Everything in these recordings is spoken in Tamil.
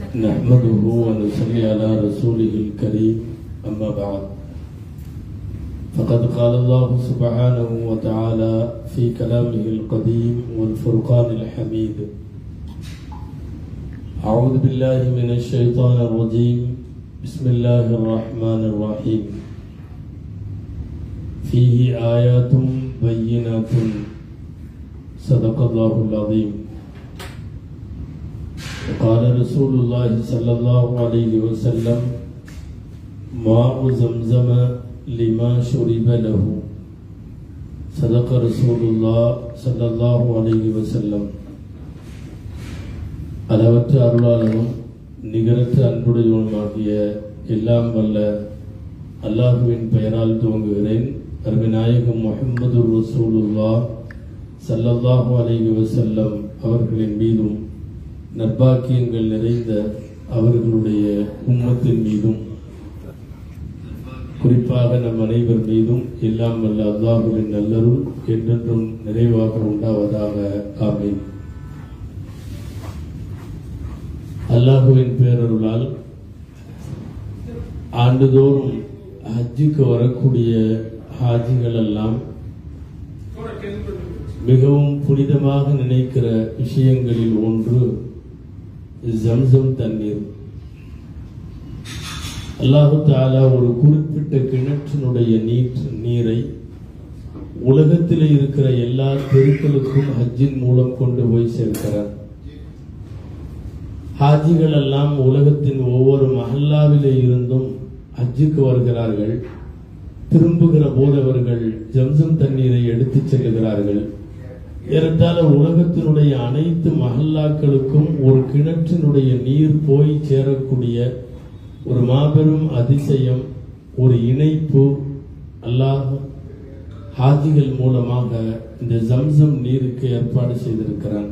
نحمده ونصلي على رسوله الكريم أما بعد فقد قال الله سبحانه وتعالى في كلامه القديم والفرقان الحميد أعوذ بالله من الشيطان الرجيم بسم الله الرحمن الرحيم فيه آيات بينات صدق الله العظيم وقال رسول الله صلى الله عليه وسلم ماء زمزم لما شرب له صدق رسول الله صلى الله عليه وسلم அளவற்ற அருளாளனும் நிகரற்ற அன்புடையவனுமாகிய எல்லாம் வல்ல அல்லாஹுவின் பெயரால் துவங்குகிறேன் அருமைநாயகம் முஹம்மது ரசூலுல்லா சல்லல்லாஹு அலைஹி வஸல்லம் அவர்களின் மீதும் நற்பாக்கியங்கள் நிறைந்த அவர்களுடைய உம்மத்தின் மீதும் குறிப்பாக நம் அனைவர் மீதும் எல்லாம் வல்ல அல்லாஹுவின் நல்லருள் என்றென்றும் நிறைவாக உண்டாவதாக ஆமீன் அல்லாஹுவின் பேரருளால் ஆண்டுதோறும் ஹஜ்ஜுக்கு வரக்கூடிய ஹாஜிகள் எல்லாம் மிகவும் புனிதமாக நினைக்கிற விஷயங்களில் ஒன்று ஜம்சம் தண்ணீர் அல்லாஹு தாலா ஒரு குறிப்பிட்ட கிணற்றினுடைய நீர் நீரை உலகத்தில் இருக்கிற எல்லா தெருக்களுக்கும் ஹஜ்ஜின் மூலம் கொண்டு போய் சேர்க்கிறார் ஹாஜிகள் எல்லாம் உலகத்தின் ஒவ்வொரு மஹல்லாவிலே இருந்தும் ஹஜ்ஜுக்கு வருகிறார்கள் திரும்புகிற போது அவர்கள் ஜம்சம் தண்ணீரை எடுத்துச் செல்லுகிறார்கள் ஏறத்தாழ உலகத்தினுடைய அனைத்து மஹல்லாக்களுக்கும் ஒரு கிணற்றினுடைய நீர் போய் சேரக்கூடிய ஒரு மாபெரும் அதிசயம் ஒரு இணைப்பு அல்லாஹ் ஹாஜிகள் மூலமாக இந்த ஜம்சம் நீருக்கு ஏற்பாடு செய்திருக்கிறான்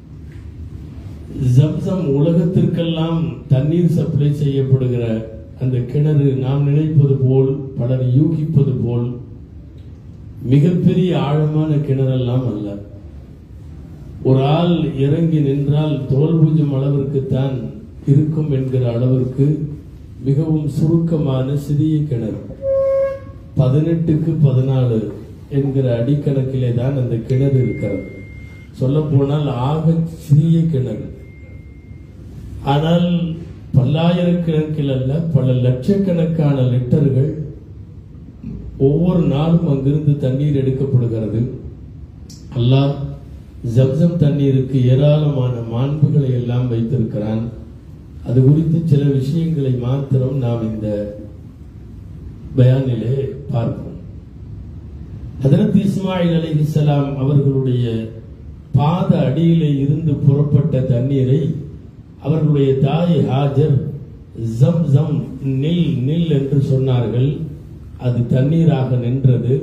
ஜம்சம் உலகத்திற்கெல்லாம் தண்ணீர் சப்ளை செய்யப்படுகிற அந்த கிணறு நாம் நினைப்பது போல் பலர் யூகிப்பது போல் மிகப்பெரிய ஆழமான கிணறெல்லாம் அல்ல ஒரு ஆள் இறங்கி நின்றால் தோல் பூஜம் அளவிற்குத்தான் இருக்கும் என்கிற அளவிற்கு மிகவும் சுருக்கமான சிறிய கிணறு பதினெட்டுக்கு பதினாலு என்கிற அடிக்கணக்கிலே தான் அந்த கிணறு இருக்கிறது சொல்ல போனால் ஆக சிறிய கிணறு ஆனால் பல்லாயிரக்கணக்கில் அல்ல பல லட்சக்கணக்கான லிட்டர்கள் ஒவ்வொரு நாளும் அங்கிருந்து தண்ணீர் எடுக்கப்படுகிறது அல்லாஹ் ஜப்சம் தண்ணீருக்கு ஏராளமான மாண்புகளை எல்லாம் வைத்திருக்கிறான் அது குறித்து சில விஷயங்களை மாத்திரம் நாம் இந்த பயானிலே பார்ப்போம் ஹதரத் இஸ்மாயில் அலிஹிசலாம் அவர்களுடைய பாத அடியிலே இருந்து புறப்பட்ட தண்ணீரை அவர்களுடைய தாய் ஹாஜர் ஜம் ஜம் நில் நில் என்று சொன்னார்கள் அது தண்ணீராக நின்றது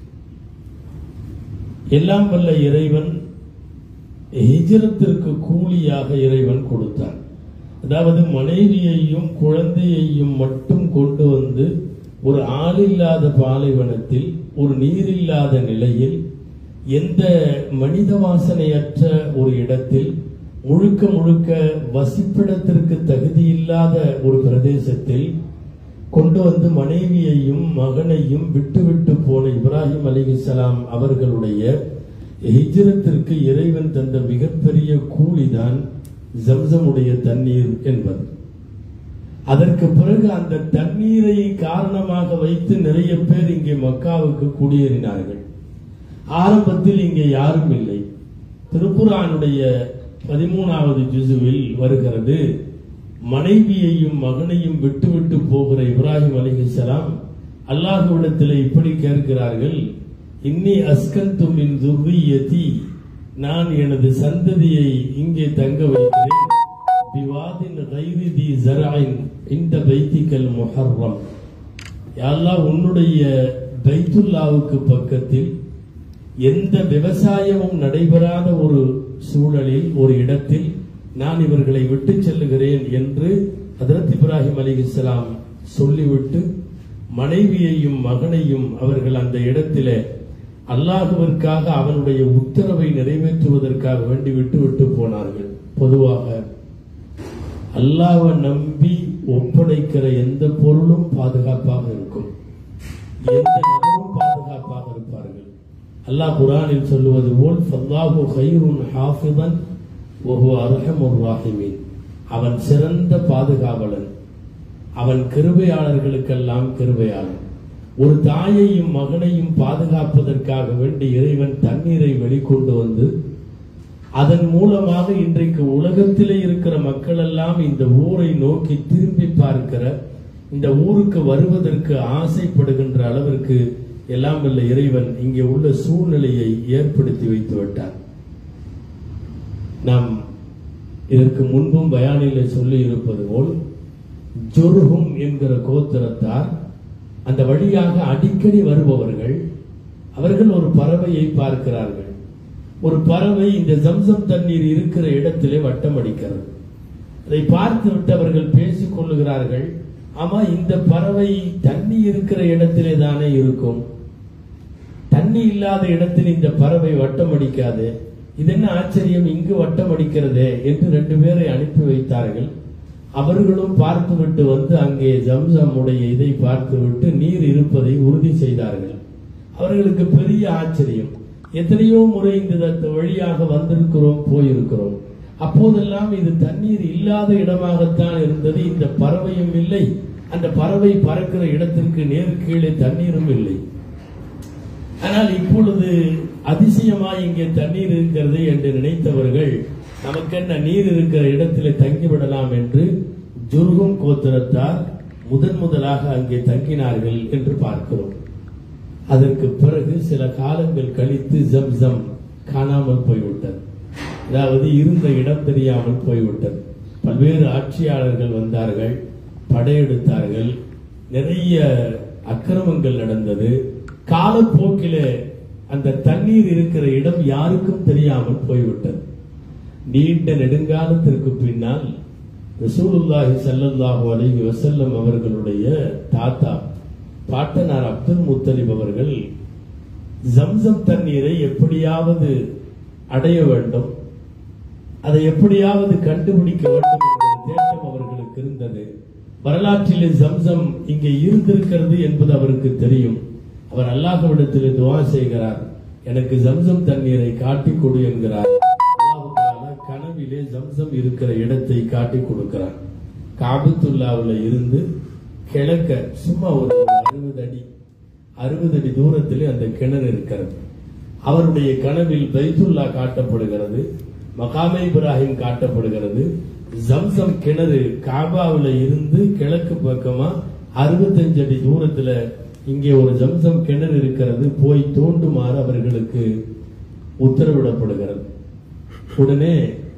எல்லாம் வல்ல இறைவன் ஹிஜரத்திற்கு கூலியாக இறைவன் கொடுத்தான் அதாவது மனைவியையும் குழந்தையையும் மட்டும் கொண்டு வந்து ஒரு ஆளில்லாத பாலைவனத்தில் ஒரு நீரில்லாத நிலையில் எந்த மனித வாசனையற்ற ஒரு இடத்தில் முழுக்க முழுக்க வசிப்பிடத்திற்கு தகுதியில்லாத ஒரு பிரதேசத்தில் கொண்டு வந்து மனைவியையும் மகனையும் விட்டுவிட்டு போன இப்ராஹிம் அலிஹிசலாம் அவர்களுடைய ஹிஜரத்திற்கு இறைவன் தந்த மிகப்பெரிய கூலிதான் ஜம்சமுடைய தண்ணீர் என்பது அதற்கு பிறகு அந்த தண்ணீரை காரணமாக வைத்து நிறைய பேர் இங்கே மக்காவுக்கு குடியேறினார்கள் ஆரம்பத்தில் இங்கே யாரும் இல்லை திருக்குறானுடைய பதிமூணாவது ஜுசுவில் வருகிறது மனைவியையும் மகனையும் விட்டுவிட்டு போகிற இப்ராஹிம் அலிஹிசலாம் அல்லாஹுவிடத்தில் இப்படி கேட்கிறார்கள் இன்னி அஸ்கந்துமின் துர்ரியதி நான் எனது சந்ததியை இங்கே தங்க வைக்கிறேன் பிவாதின் கைரிதி ஜராயின் இந்த பைத்திக்கல் முஹர்ரம் யாரெல்லாம் உன்னுடைய பைத்துல்லாவுக்கு பக்கத்தில் எந்த விவசாயமும் நடைபெறாத ஒரு சூழலில் ஒரு இடத்தில் நான் இவர்களை விட்டு செல்லுகிறேன் என்று ஹதரத் இப்ராஹிம் அலி இஸ்லாம் சொல்லிவிட்டு மனைவியையும் மகனையும் அவர்கள் அந்த இடத்திலே அல்லாஹுவிற்காக அவனுடைய உத்தரவை நிறைவேற்றுவதற்காக வேண்டி விட்டு விட்டு போனார்கள் பொதுவாக அல்லாஹ்வை நம்பி ஒப்படைக்கிற எந்த பொருளும் பாதுகாப்பாக இருக்கும் எந்த நபரும் பாதுகாப்பாக இருப்பார்கள் அல்லாஹ் குரானில் சொல்லுவது போல் ஃபல்லாஹு ஹைருன் ஹாஃபிதன் ஒஹு அர்ஹமுர் ராஹிமீன் அவன் சிறந்த பாதுகாவலன் அவன் கிருபையாளர்களுக்கெல்லாம் கிருபையாளன் ஒரு தாயையும் மகனையும் பாதுகாப்பதற்காக வேண்டி இறைவன் தண்ணீரை வெளிக்கொண்டு வந்து அதன் மூலமாக இன்றைக்கு உலகத்திலே இருக்கிற மக்கள் எல்லாம் இந்த ஊரை நோக்கி திரும்பி பார்க்கிற இந்த ஊருக்கு வருவதற்கு ஆசைப்படுகின்ற அளவிற்கு எல்லாம் வல்ல இறைவன் இங்கே உள்ள சூழ்நிலையை ஏற்படுத்தி வைத்து விட்டார் நாம் இதற்கு முன்பும் பயானிலே சொல்லி இருப்பது போல் ஜொருகும் என்கிற கோத்திரத்தார் அந்த வழியாக அடிக்கடி வருபவர்கள் அவர்கள் ஒரு பறவையை பார்க்கிறார்கள் ஒரு பறவை இந்த ஜம்சம் தண்ணீர் இருக்கிற இடத்திலே வட்டம் அடிக்கிறது அதை பார்த்து விட்டு அவர்கள் பேசிக் கொள்ளுகிறார்கள் ஆமா இந்த பறவை தண்ணி இருக்கிற இடத்திலே தானே இருக்கும் தண்ணி இல்லாத இடத்தில் இந்த பறவை வட்டம் அடிக்காது இது என்ன ஆச்சரியம் இங்கு வட்டம் அடிக்கிறதே என்று ரெண்டு பேரை அனுப்பி வைத்தார்கள் அவர்களும் பார்த்துவிட்டு வந்து அங்கே ஜம்சம் உடைய இதை பார்த்துவிட்டு நீர் இருப்பதை உறுதி செய்தார்கள் அவர்களுக்கு பெரிய ஆச்சரியம் எத்தனையோ முறை இந்த வழியாக வந்திருக்கிறோம் போயிருக்கிறோம் அப்போதெல்லாம் இது தண்ணீர் இல்லாத இடமாகத்தான் இருந்தது இந்த பறவையும் இல்லை அந்த பறவை பறக்கிற இடத்திற்கு நேர் கீழே தண்ணீரும் இல்லை ஆனால் இப்பொழுது அதிசயமாய் இங்கே தண்ணீர் இருக்கிறது என்று நினைத்தவர்கள் நமக்கென்ன நீர் இருக்கிற இடத்திலே தங்கிவிடலாம் என்று ஜுர்கும் கோத்திரத்தார் முதன் முதலாக அங்கே தங்கினார்கள் என்று பார்க்கிறோம் அதற்கு பிறகு சில காலங்கள் கழித்து ஜம்சம் காணாமல் போய்விட்டது அதாவது இருந்த இடம் தெரியாமல் போய்விட்டது பல்வேறு ஆட்சியாளர்கள் வந்தார்கள் படையெடுத்தார்கள் நிறைய அக்கிரமங்கள் நடந்தது காலப்போக்கிலே அந்த தண்ணீர் இருக்கிற இடம் யாருக்கும் தெரியாமல் போய்விட்டது நீண்ட நெடுங்காலத்திற்கு பின்னால் ரசூலுல்லாஹி ஸல்லல்லாஹு அலைஹி வஸல்லம் அவர்களுடைய தாத்தா பாட்டனார் அப்துல் முத்தலிப் அவர்கள் ஜம்சம் தண்ணீரை எப்படியாவது அடைய வேண்டும் அதை எப்படியாவது கண்டுபிடிக்க வேண்டும் என்ற தேட்டம் அவர்களுக்கு இருந்தது வரலாற்றிலே ஜம்சம் இங்கே இருந்திருக்கிறது என்பது அவருக்கு தெரியும் அவர் அல்லாஹ்விடத்தில் துவா செய்கிறார் எனக்கு ஜம்சம் தண்ணீரை காட்டிக் கொடு என்கிறார் அல்லாஹ் தஆலா கனவிலே ஜம்சம் இருக்கிற இடத்தை காட்டி கொடுக்கிறார் காபத்துல்லாவுல இருந்து கிழக்க சும்மா ஒரு அறுபது அடி அறுபது அடி தூரத்திலே அந்த கிணறு இருக்கிறது அவருடைய கனவில் பைத்துல்லா காட்டப்படுகிறது மகாமே இப்ராஹிம் காட்டப்படுகிறது ஜம்சம் கிணறு காபாவுல இருந்து கிழக்கு பக்கமா அறுபத்தஞ்சு அடி தூரத்துல இங்கே ஒரு ஜம்சம் கிணறு இருக்கிறது போய் தோண்டுமாறு அவர்களுக்கு உத்தரவிடப்படுகிறது உடனே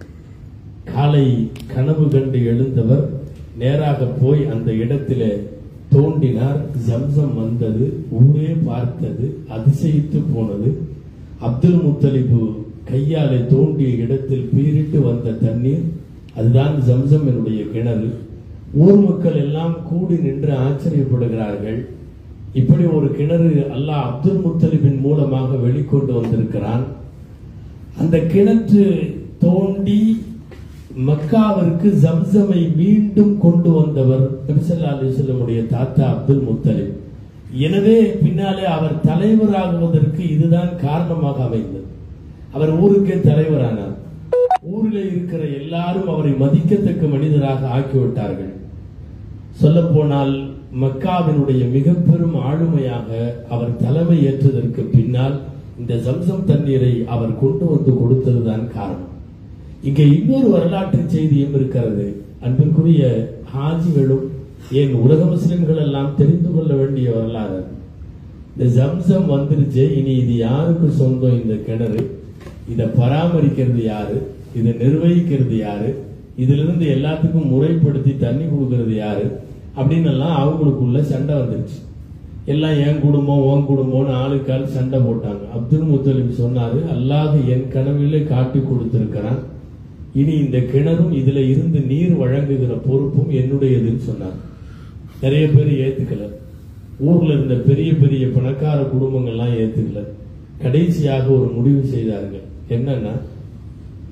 காலை கனவு கண்டு எழுந்தவர் நேராக போய் அந்த இடத்திலே தோண்டினார் ஜம்சம் வந்தது ஊரே பார்த்தது அதிசயித்து போனது அப்துல் முத்தலிபு கையாலே தோண்டிய இடத்தில் பீரிட்டு வந்த தண்ணீர் அதுதான் ஜம்சம் என்னுடைய கிணறு ஊர் மக்கள் எல்லாம் கூடி நின்று ஆச்சரியப்படுகிறார்கள் இப்படி ஒரு கிணறு அல்லாஹ் அப்துல் முத்தலிபின் மூலமாக வெளிக்கொண்டு வந்திருக்கிறான் அந்த கிணற்று தோண்டி மக்காவிற்கு ஜம்சமை மீண்டும் கொண்டு வந்தவர் நபிசல்லா அலிசல்லமுடைய தாத்தா அப்துல் முத்தலிப் எனவே பின்னாலே அவர் தலைவராகுவதற்கு இதுதான் காரணமாக அமைந்தது அவர் ஊருக்கே தலைவரானார் ஊரில் இருக்கிற எல்லாரும் அவரை மதிக்கத்தக்க மனிதராக ஆக்கிவிட்டார்கள் சொல்ல போனால் மக்காவினுடைய மிக பெரும் ஆளுமையாக அவர் தலைமை ஏற்றதற்கு பின்னால் இந்த ஜம்சம் தண்ணீரை அவர் கொண்டு வந்து கொடுத்ததுதான் காரணம் இங்கே இன்னொரு வரலாற்று செய்தியும் இருக்கிறது அன்பிற்குரிய ஹாஜிகளும் ஏன் உலக முஸ்லிம்கள் எல்லாம் தெரிந்து கொள்ள வேண்டிய வரலாறு இந்த ஜம்சம் வந்துருச்சு இனி இது யாருக்கு சொந்தம் இந்த கிணறு இதை பராமரிக்கிறது யாரு இதை நிர்வகிக்கிறது யாரு இதுல இருந்து எல்லாத்துக்கும் முறைப்படுத்தி தண்ணி கொடுக்கறது யாரு அப்படின்னு எல்லாம் அவங்களுக்குள்ள சண்டை வந்துருச்சு எல்லாம் என் குடும்பம் உன் குடும்பம்னு ஆளுக்கால் சண்டை போட்டாங்க அப்துல் முத்தலிப் சொன்னாரு அல்லாஹ் என் கனவிலே காட்டி கொடுத்திருக்கிறான் இனி இந்த கிணறும் இதுல இருந்து நீர் வழங்குகிற பொறுப்பும் என்னுடையதுன்னு சொன்னார் நிறைய பேர் ஏத்துக்கல ஊர்ல இருந்த பெரிய பெரிய பணக்கார குடும்பங்கள்லாம் ஏத்துக்கல கடைசியாக ஒரு முடிவு செய்தார்கள் என்னன்னா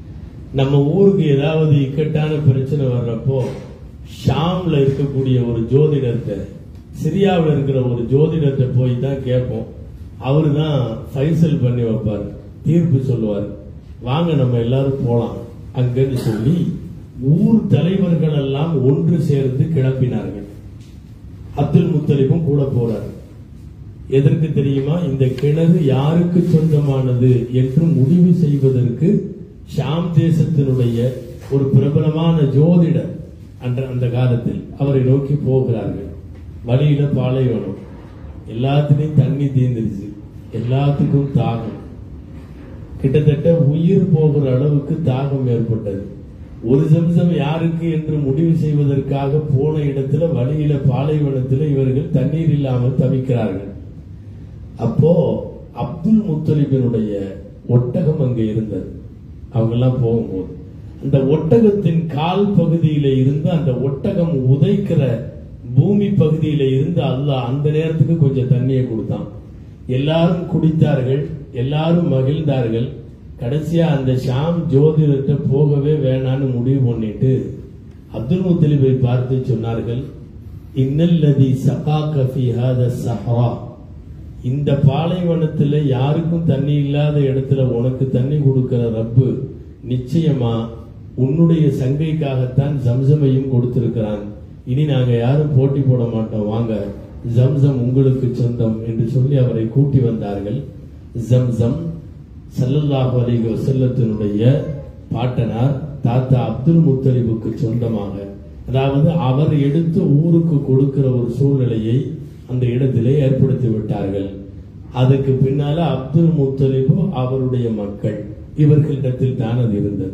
நம்ம ஊருக்கு ஏதாவது இக்கட்டான பிரச்சனை வர்றப்போ ஷாம்ல இருக்கக்கூடிய ஒரு ஜோதிடத்தை சிரியாவில் இருக்கிற ஒரு ஜோதிடத்தை போய் தான் கேட்போம் அவரு தான் ஃபைசல் பண்ணி வைப்பார் தீர்ப்பு சொல்லுவார் வாங்க நம்ம எல்லாரும் போலாம் அங்கன்னு சொல்லி ஊர் தலைவர்கள் எல்லாம் ஒன்று சேர்ந்து கிளம்பினார்கள் அப்துல் முத்தலிபும் கூட போறார் எதற்கு தெரியுமா இந்த கிணறு யாருக்கு சொந்தமானது என்று முடிவு செய்வதற்கு ஷாம் தேசத்தினுடைய ஒரு பிரபலமான ஜோதிடர் அன்ற அந்த காலத்தில் அவரை நோக்கி போகிறார்கள் வழியில பாலைவனம் எல்லாத்துலயும் தண்ணி தீர்ந்துருச்சு எல்லாத்துக்கும் தாகம் கிட்டத்தட்ட உயிர் போகிற அளவுக்கு தாகம் ஏற்பட்டது ஒரு சம்சம் யாருக்கு என்று முடிவு செய்வதற்காக போன இடத்துல வழியில பாலைவனத்துல இவர்கள் தண்ணீர் இல்லாமல் தவிக்கிறார்கள் அப்போ அப்துல் முத்தலிபினுடைய ஒட்டகம் அங்க இருந்தது அவங்க எல்லாம் போகும்போது அந்த ஒட்டகத்தின் கால் பகுதியில இருந்து அந்த ஒட்டகம் உதைக்கிற பூமி பகுதியில இருந்து அல்லாஹ் அந்த நேரத்துக்கு கொஞ்சம் தண்ணியை கொடுத்தான் எல்லாரும் குடித்தார்கள் எல்லாரும் மகிழ்ந்தார்கள் கடைசியா அந்த ஷாம் ஜோதிடத்தை போகவே வேணான்னு முடிவு பண்ணிட்டு அப்துல் முத்தலிபை பார்த்து சொன்னார்கள் இன்னல்லதி சகாக ஃபி ஹாத சஹரா இந்த பாலைவனத்துல யாருக்கும் தண்ணி இல்லாத இடத்துல உனக்கு தண்ணி கொடுக்கிற ரப்பு நிச்சயமா உன்னுடைய சங்கைக்காகத்தான் ஜம்சமையும் கொடுத்திருக்கிறான் இனி நாங்க யாரும் போட்டி போட மாட்டோம் வாங்க ஜம்சம் உங்களுக்கு சொந்தம் என்று சொல்லி அவரை கூட்டி வந்தார்கள் ஜம்சம் ஸல்லல்லாஹு அலைஹி வஸல்லத்தினுடைய பாட்டனார் தாத்தா அப்துல் முத்தலிபுக்கு சொந்தமாக அதாவது அவர் எடுத்து ஊருக்கு கொடுக்கிற ஒரு சூழ்நிலையை அந்த இடத்திலே ஏற்படுத்தி விட்டார்கள் அதுக்கு பின்னால அப்துல் முத்தலிபு அவருடைய மக்கள் இவர்களிடத்தில் தான் அது இருந்தது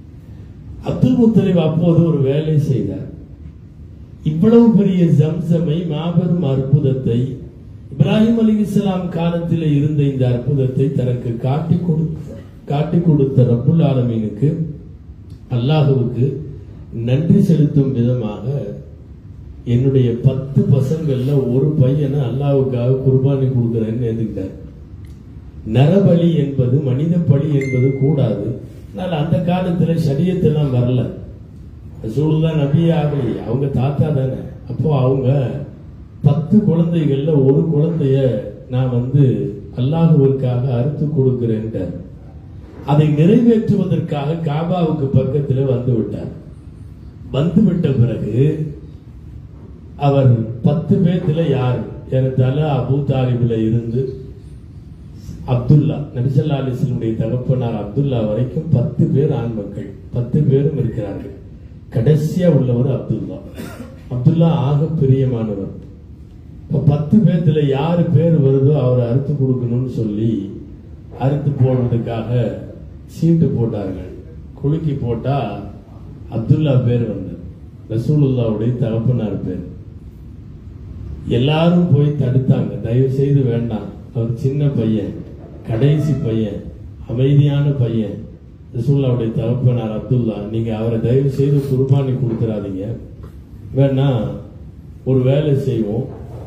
அப்துல் முத்தலிப் அப்போது ஒரு வேலை செய்தார் இவ்வளவு பெரிய ஜம்சமை மாபெரும் அற்புதத்தை இப்ராஹிம் அலி இஸ்லாம் காலத்தில் இருந்த இந்த அற்புதத்தை தனக்கு காட்டி கொடுத்த காட்டி கொடுத்த ரப்புல் ஆலமீனுக்கு அல்லாஹுவுக்கு நன்றி செலுத்தும் விதமாக என்னுடைய பத்து பசங்கள்ல ஒரு பையனை அல்லாஹ்வுக்காக குர்பானி கொடுக்குறேன்னு எழுதிக்கிட்டார் நரபலி என்பது மனித பலி என்பது கூடாது ஆனால் அந்த காலத்துல ஷரியத்தெல்லாம் வரல ரசூலுல்லாஹ் நபி ஆகலி அவங்க தாத்தா தானே அப்போ அவங்க பத்து குழந்தைகள்ல ஒரு குழந்தைய நான் வந்து அல்லாஹுவிற்காக அறுத்து கொடுக்கிறேன்ட்டார் அதை நிறைவேற்றுவதற்காக காபாவுக்கு பக்கத்துல வந்து விட்டார் வந்து விட்ட பிறகு அவர் பத்து பேத்துல யார் ஏறத்தாழ அபூ தாலிபில் இருந்து அப்துல்லா நபிசல்லா அலிஸ்லமுடைய தகப்பனார் அப்துல்லா வரைக்கும் பத்து பேர் ஆண் மக்கள் பத்து பேரும் இருக்கிறார்கள் கடைசியா உள்ளவர் அப்துல்லா அப்துல்லா ஆக பிரியமானவர் இப்ப பத்து பேர்த்துல யாரு பேர் வருதோ அவரை அறுத்து கொடுக்கணும்னு சொல்லி அறுத்து போடுறதுக்காக சீட்டு போட்டார்கள் குலுக்கி போட்டா அப்துல்லா பேர் வந்தது ரசூலுல்லாவுடைய தகப்பனார் பேர் எல்லாரும் போய் தடுத்தாங்க தயவு செய்து வேண்டாம் அவர் சின்ன பையன் கடைசி பையன் அமைதியான பையன் ரசூல்லாவுடைய தகப்பனார் அப்துல்லா நீங்க அவரை தயவு செய்து குர்பானி கொடுத்துறாதீங்க வேணா ஒரு வேலை செய்வோம்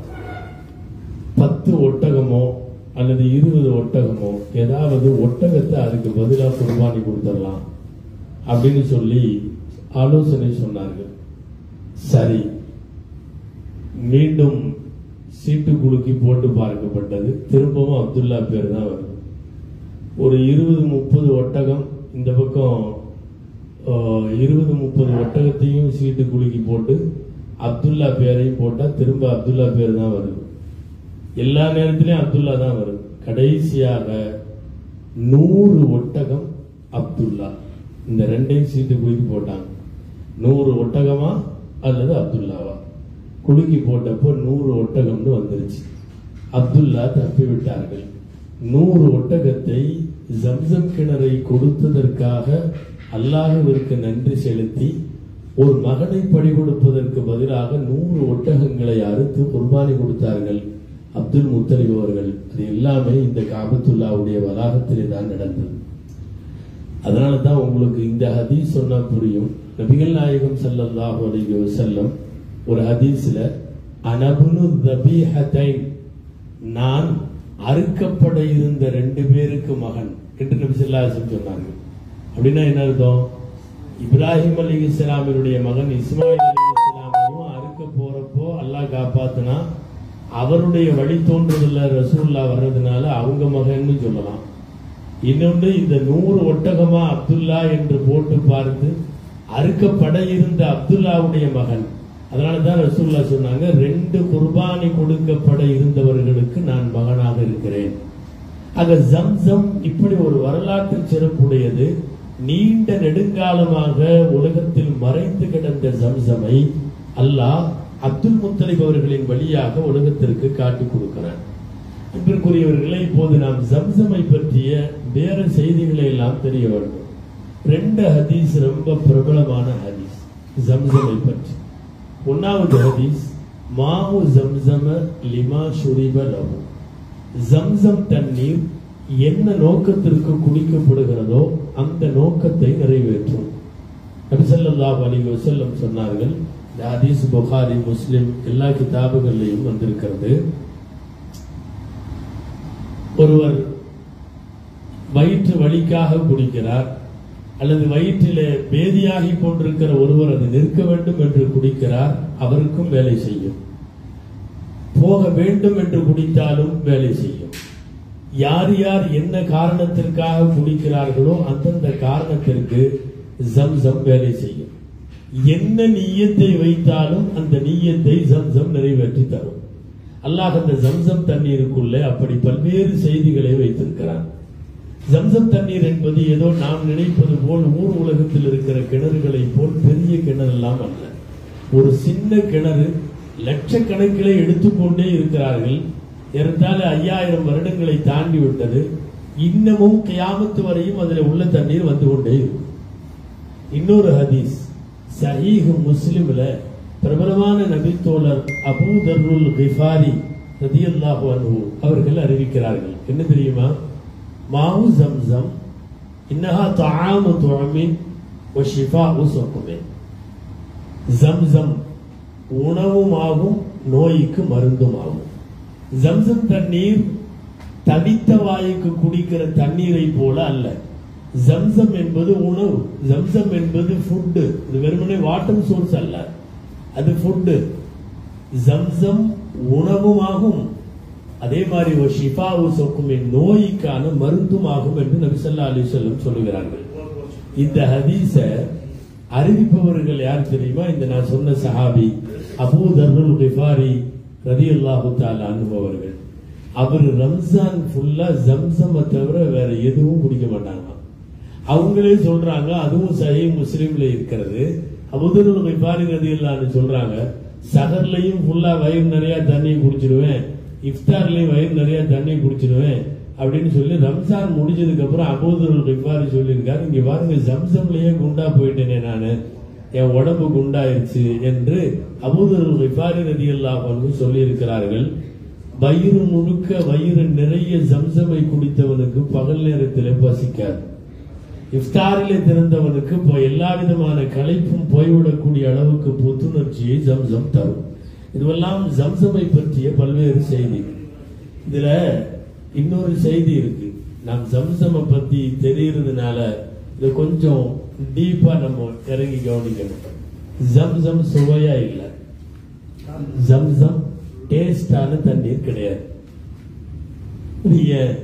பத்து ஒட்டகமோ அல்லது இருபது ஒட்டகமோ ஏதாவது ஒட்டகத்தை அதுக்கு பதிலா குர்பானி கொடுத்துடலாம் அப்படின்னு சொல்லி ஆலோசனை சொன்னார்கள் சரி மீண்டும் சீட்டு குலுக்கி போட்டு பார்க்கப்பட்டது திரும்பவும் அப்துல்லா பேர் தான் வருது ஒரு இருபது முப்பது ஒட்டகம் இந்த பக்கம் ஆஹ், இருபது முப்பது ஒட்டகத்தையும் சீட்டு குலுக்கி போட்டு அப்துல்லா பேரையும் போட்டா திரும்ப அப்துல்லா பேர் தான் வருது எல்லா நேரத்திலையும் அப்துல்லா தான் வருது கடைசியாக நூறு ஒட்டகம் அப்துல்லா இந்த ரெண்டையும் சீட்டு குலுக்கி போட்டாங்க நூறு ஒட்டகமா அல்லது அப்துல்லாவா குலுக்கி போட்டப்போ நூறு ஒட்டகம்னு வந்துருச்சு அப்துல்லா தப்பி விட்டார்கள் நூறு ஒட்டகத்தை ஜம்சம் கிணறை கொடுத்ததற்காக அல்லாஹ்விற்கு நன்றி செலுத்தி ஒரு மகனை படி கொடுப்பதற்கு பதிலாக நூறு ஒட்டகங்களை அறுத்து குர்பானி கொடுத்தார்கள் அப்துல் முத்தலிப் அவர்கள் அது எல்லாமே இந்த காபத்துல்லாவுடைய வளாகத்திலே தான் நடந்தது அதனால தான் உங்களுக்கு இந்த ஹதீஸ் சொன்னா புரியும் நபிகள் நாயகம் ஸல்லல்லாஹு அலைஹி வஸல்லம் ஒரு ஹதீஸ்ல அனபுனு தபீஹத்தைன் நான் அறுக்கப்பட இருந்த ரெண்டு பேருக்கு மகன் என்று நபி ஸல்லல்லாஹு அலைஹி வஸல்லம் சொன்னாங்க அப்படின்னா என்ன அர்த்தம் இப்ராஹிம் அலி இஸ்லாமினுடைய மகன் இஸ்மாயில் அலி இஸ்லாமையும் அறுக்க போறப்போ அல்லாஹ் காப்பாத்துனா அவருடைய வழித்தோன்றுதல்ல ரசூல்லா வர்றதுனால அவங்க மகன்னு சொல்லலாம் இன்னொன்று இந்த நூறு ஒட்டகமா அப்துல்லா என்று போட்டு பார்த்து அறுக்கப்பட இருந்த அப்துல்லாவுடைய மகன் அதனால தான் ரசூல்லா சொன்னாங்க ரெண்டு குர்பானி கொடுக்கப்பட இருந்தவர்களுக்கு நான் மகனாக இருக்கிறேன் ஆக ஜம்சம் இப்படி ஒரு வரலாற்று சிறப்புடையது நீண்ட நெடுங்காலமாக உலகத்தில் மறைந்து கிடந்த ஜம்சமை அல்லாஹ் அப்துல் முத்தலிப் அவர்களின் வழியாக உலகத்திற்கு காட்டி கொடுக்கிறார் அன்பிற்குரியவர்களே இப்போது நாம் ஜம்சமை பற்றிய வேற செய்திகளை எல்லாம் தெரிய வேண்டும் ரெண்டு ஹதீஸ் ரொம்ப பிரபலமான ஹதீஸ் ஜம்சமை பற்றி ஒன்னாவது ஹதீஸ் மாவு ஜம்சம லிமா ஷுரிப லஹு ஜம்சம் தண்ணீர் என்ன நோக்கத்திற்கு குடிக்கப்படுகிறதோ அந்த நோக்கத்தை நிறைவேற்றும் நபி ஸல்லல்லாஹு அலைஹி வஸல்லம் சொன்னார்கள் இந்த ஹதீஸ் புகாரி முஸ்லிம் எல்லா கிதாபுகள்லையும் வந்திருக்கிறது ஒருவர் வயிற்று வலிக்காக குடிக்கிறார் அல்லது வயிற்றிலே பேதியாகி கொண்டிருக்கிற ஒருவர் அது நிற்க வேண்டும் என்று குடிக்கிறார் அவருக்கும் வேலை செய்யும் போக வேண்டும் என்று குடித்தாலும் வேலை செய்யும் யார் யார் என்ன காரணத்திற்காக குடிக்கிறார்களோ அந்தந்த காரணத்திற்கு ஜம்சம் வேலை செய்யும் என்ன நீயத்தை வைத்தாலும் அந்த நீயத்தை ஜம்சம் நிறைவேற்றி தரும் அல்லாஹ் அந்த ஜம்சம் தண்ணீருக்குள்ளே அப்படி பல்வேறு செய்திகளை வைத்திருக்கிறான் ஜம்சம் தண்ணீர் என்பது ஏதோ நாம் நினைப்பது போல் ஊர் உலகத்தில் இருக்கிற கிணறுகளை போல் பெரிய கிணறெல்லாம் அல்ல ஒரு சின்ன கிணறு லட்சக்கணக்கிலே எடுத்துக்கொண்டே இருக்கிறார்கள் ஏறத்தாழ ஐயாயிரம் வருடங்களை தாண்டி விட்டது இன்னமும் கியாமத்து வரையும் அதில் உள்ள தண்ணீர் வந்து கொண்டே இருக்கும் இன்னொரு ஹதீஸ் சஹீஹ் முஸ்லிம்ல பிரபலமான நபித்தோழர் அபூ தர்ருல் கிஃபாரி ரதியல்லாஹு அன்ஹு அவர்கள் அறிவிக்கிறார்கள் என்ன தெரியுமா மாவு ஜம்சம் இன்னஹா தஆமு துஅமின் வ ஷிஃபாஉ சுக்குமின் ஜம்சம் உணவுமாகும் நோய்க்கு மருந்துமாகும் ஜம்சம் தண்ணீர் தடித்த வாய்க்கு குடிக்கிற தண்ணீரை போல அல்ல ஜம்சம் என்பது உணவு ஜம்சம் என்பது ஃபுட்டு இது வெறுமனே வாட்டர் சோர்ஸ் அல்ல அது ஃபுட்டு ஜம்சம் உணவுமாகும் அதே மாதிரி ஒரு ஷிஃபாவு சொக்குமே நோய்க்கான மருந்துமாகும் என்று நபிசல்லா அலி சொல்லம் சொல்லுகிறார்கள் இந்த ஹதீஸ அறிவிப்பவர்கள் யார் தெரியுமா இந்த நான் சொன்ன சஹாபி அபூ தர்ருல் கிஃபாரி ரதியல்லாஹு தஆலா அனுபவர்கள் அவர் ரம்ஜான் ஃபுல்லா ஜம்சம் தவிர வேற எதுவும் குடிக்க மாட்டாங்க அவங்களே சொல்றாங்க அதுவும் சஹி முஸ்லீம்ல இருக்கிறது அபுதருல் கிஃபாரி ரதியல்லாஹு சொல்றாங்க சகர்லையும் ஃபுல்லா வயிறு நிறைய தண்ணி குடிச்சிடுவேன் இஃப்தார்லயும் வயிறு நிறைய தண்ணி குடிச்சிடுவேன் அப்படின்னு சொல்லி ரம்ஜான் முடிஞ்சதுக்கு அப்புறம் அபூதருல் கிஃபாரி சொல்லியிருக்காரு இங்க பாருங்க ஜம்சம்லயே குண்டா போயிட்டேனே நானு என் உடம்பு குண்டாயிருச்சு என்று அபூதருல் கிஃபாரி ரதியல்லாஹு சொல்லி இருக்கிறார்கள் வயிறு முழுக்க வயிறு நிறைய ஜம்சமை குடித்தவனுக்கு பகல் நேரத்தில் பசிக்காது இஃப்தாரிலே திறந்தவனுக்கு இப்போ எல்லா விதமான களைப்பும் போய்விடக்கூடிய அளவுக்கு புத்துணர்ச்சியை ஜம்சம் தரும் இதுவெல்லாம் ஜம்சமை பற்றிய பல்வேறு செய்தி இதுல இன்னொரு செய்தி இருக்கு நாம் ஜம்சமை பத்தி தெரியறதுனால இது கொஞ்சம் டீப்பா நம்ம இறங்கி கவனிக்கணும் ஜம்சம் சுவையா இல்லை ஜம்சம் டேஸ்டான தண்ணீர் கிடையாது இது ஏன்